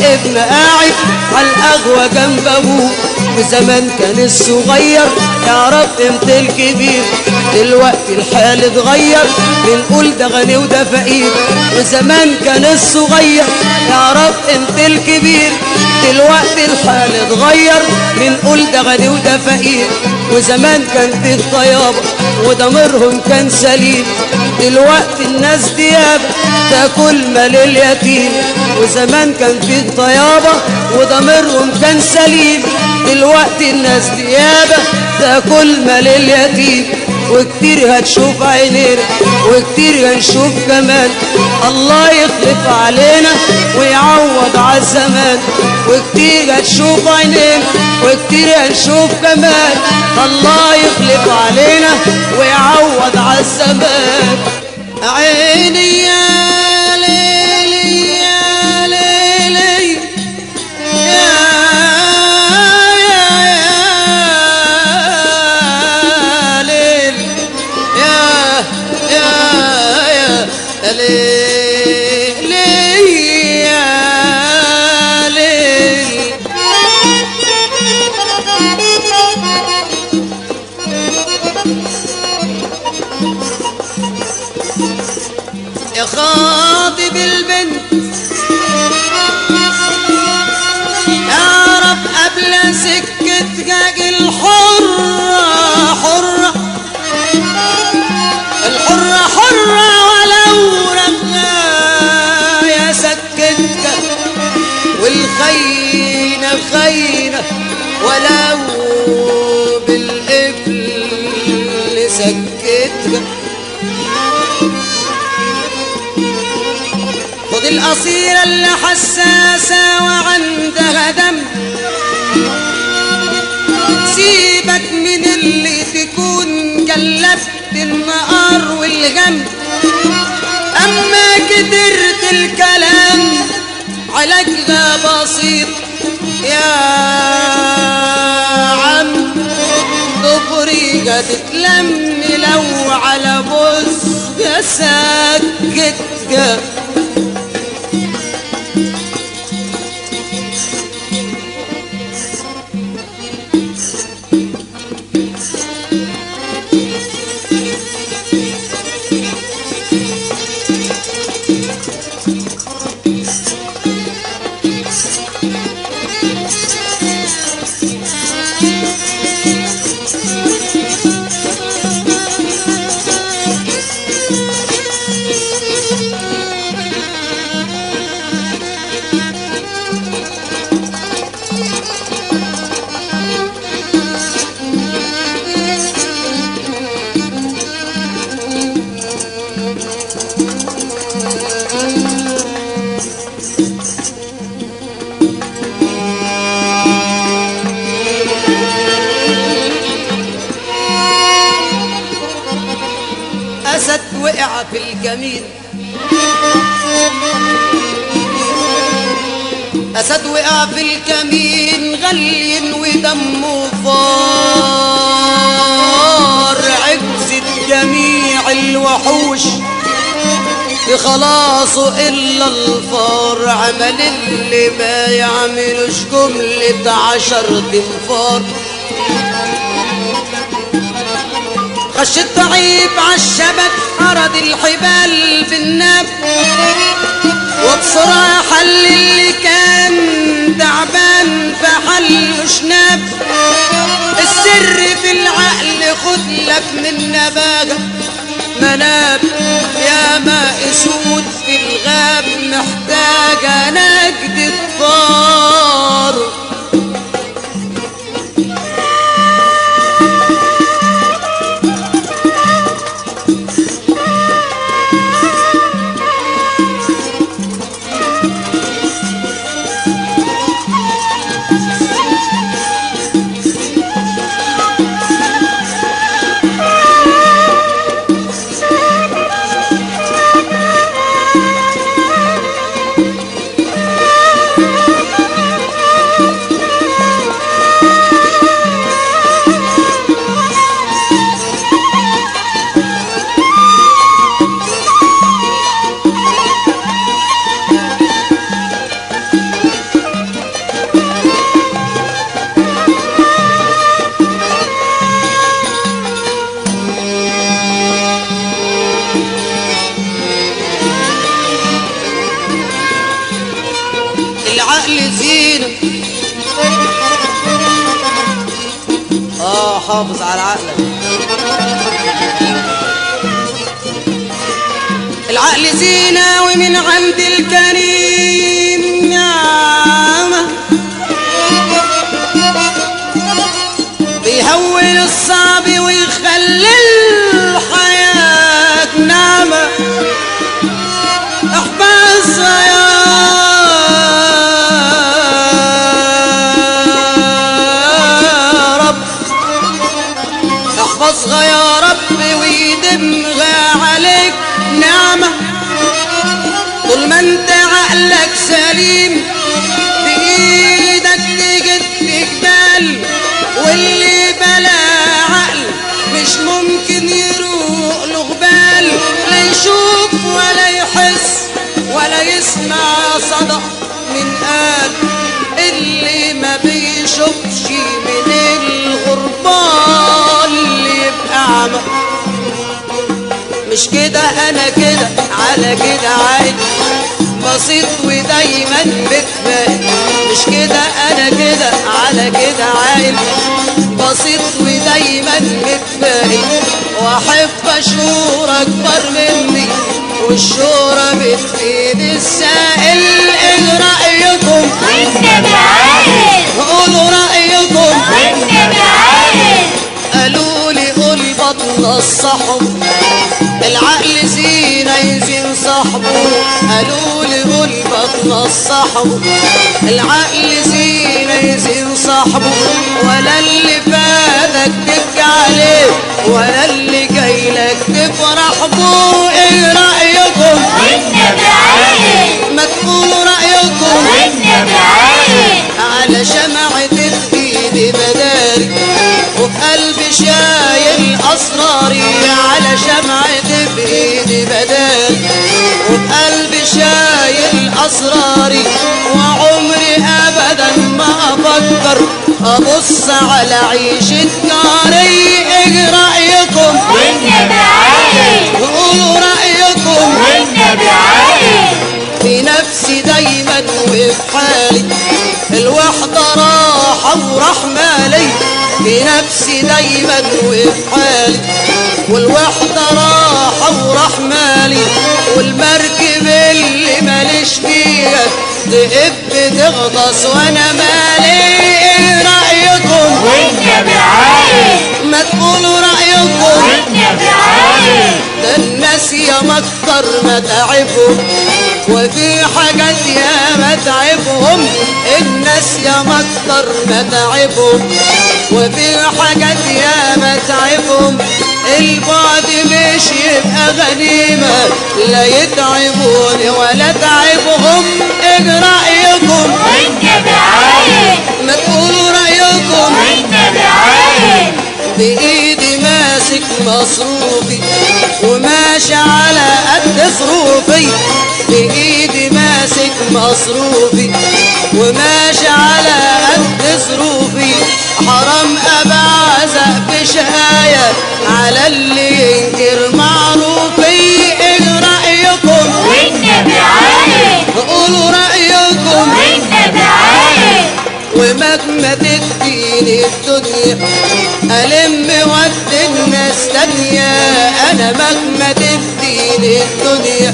الابن قاعد على القهوة جنب ابوه وزمان كان الصغير يعرف قيمة الكبير دلوقتي الحال اتغير بنقول ده غني وده فقير وزمان كان الصغير يعرف قيمة الكبير دلوقتي الحال اتغير بنقول ده غني وده فقير وزمان كان فيه طيابة وضميرهم كان سليم دلوقتي الناس ديابة تاكل مال اليتيم وزمان كان فيه طيابة وضميرهم كان سليم دلوقتي الناس ديابة تاكل مال اليتيم وكتير هتشوف عينينا وكتير هنشوف كمان الله يخلف علينا ويعوض عالزمان وكتير هتشوف عينينا وكتير هنشوف كمان الله يخلف علينا ويعوض عالزمان عيني يا ليلي يا ليلي يا يا يا ليل يا يا يا يا ليل يا ليل يا خاطب البنت اعرف قبل سكتك الحرة حرة الحرة حرة ولو رغى يا سكتك والخينة خينة ولو بالقبل سكتك خد الأصيلة اللي حساسة وعندها دم سيبك من اللي تكون كلفت النقار والغم أما كترت الكلام علاجها بسيط يا عم دبري تتلم لو على بص يا سكتك أسد وقع في الجميل أسد وقع في الكمين غلين ودمه فار عجزت جميع الوحوش بخلاصه إلا الفار عمل اللي ما يعملوش جملة عشر تنفار خش الضعيف عالشبك أرد الحبال في الناب وبسرعة حل اللي كان تعبان فحل شناب السر في العقل خد لك من نباغة مناب يا ماء اسود في الغاب محتاجة نجدة فار العقل زينة اه حافظ على عقلك العقل زينة ومن عند الكريم نعمة بيهون الصعب ويخلي الحياة نعمة احفظها يا رب احفظها يا رب ويدمغها عليك نعمة طول ما انت عقلك سليم بإيدك تجد جبال واللي بلا عقل مش ممكن يروق له غبال لا يشوف ولا يحس ولا يسمع صدى من قال اللي ما بيشوفش من الغربال اللي يبقى أعمى مش كده انا كده على كده عادي بسيط ودايما بتفائل مش كده انا كده على كده عادي بسيط ودايما متفائل واحب اشور اكبر مني والشورى بتفيد السائل ايه رايكم والنبي عايز قولوا رايكم والنبي عايز قالوا لي قول بطن الصحب العقل زينة يزين صاحبه قالوا لي قول بطن الصحب العقل زينة يزين صاحبه ولا اللي فاتك تبكي عليه ولا اللي جاي لك تفرح بيه ايه رأيكم والنبي عايز ما تقولوا رأيكم والنبي عايز على شمعة ايدي بداري وفي قلبي شايل اسراري على شمعة بايدي بداري وفي قلبي شايل اسراري وعمري ابدا ما افكر ابص على عيشة جاري ايه رايكم والنبي عايز قولوا رايكم والنبي عايز في نفسي دايما وفي حالي الوحدة راحة ورحمة لي في نفسي دايما وفي حالي والوحدة راحة ورحمة لي والمركب اللي ماليش فيها تهب تغطس وانا مالي ايه رأيكم والنبي عايز ما تقولوا رأيكم والنبي عايز ده الناس يا مكتر ما تعبهم وفي حاجات يا ما تعبهم الناس يا مكتر ما تعبهم وفي حاجات يا ما تعبهم البعد مش يبقى غنيمة لا يتعبوني ولا تعبهم ايه رأيكم والنبي عايز ما تقولوا رأيكم والنبي عايز بإيدي ماسك مصروفي وماشي على قد ظروفي بإيدي ماسك مصروفي وماشي على قد ظروفي حرام أبعزق بشهاية على اللي ينكر معروفي ايه رأيكم والنبي عايز قولوا رأيكم والنبي عايز ومهما تديني الدنيا ألم ود الناس تانية أنا مهما تديني الدنيا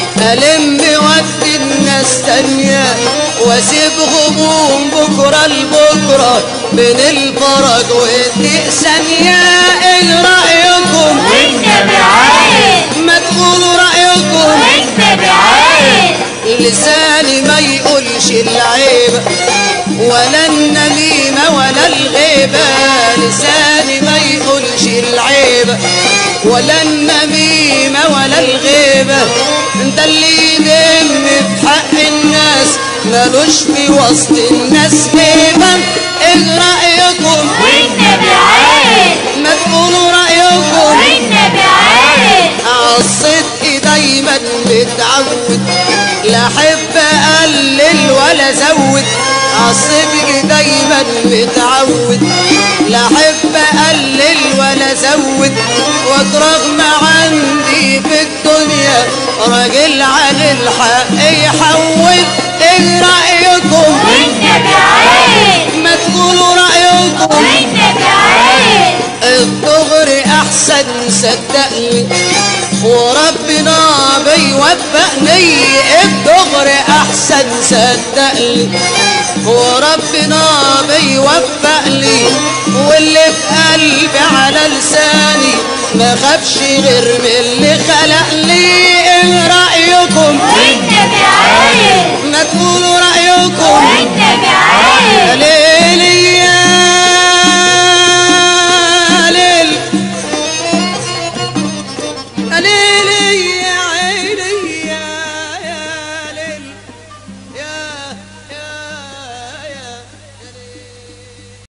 ألم ود الناس تانية واسيب غموم بكرة لبكرة بين الفرج والضيق ثانية ايه رأيكم والنبي عايز ما تقولوا رأيكم والنبي عايز لساني ما يقولش العيب ولا النميمة ولا الغيبة لساني ما يقولش العيب ولا النميمة ولا الغيبة انت اللي يدم في حق الناس ملوش في وسط الناس هيبة ايه رأيكم والنبي عايز ما تقولوا رأيكم والنبي عايز عالصدق دايما متعود لا احب اقلل ولا ازود عالصدق دايما متعود لا احب اقلل ولا ازود واترغم عندي في الدنيا راجل عن الحق يحود ايه رايكم احسن صدقني وربنا بيوفقني الدغر احسن صدقني وربنا بيوفقني واللي في قلبي على لساني ما خافش غير من اللي خلقني ايه رايكم والنبي عايز ما تقولوا رايكم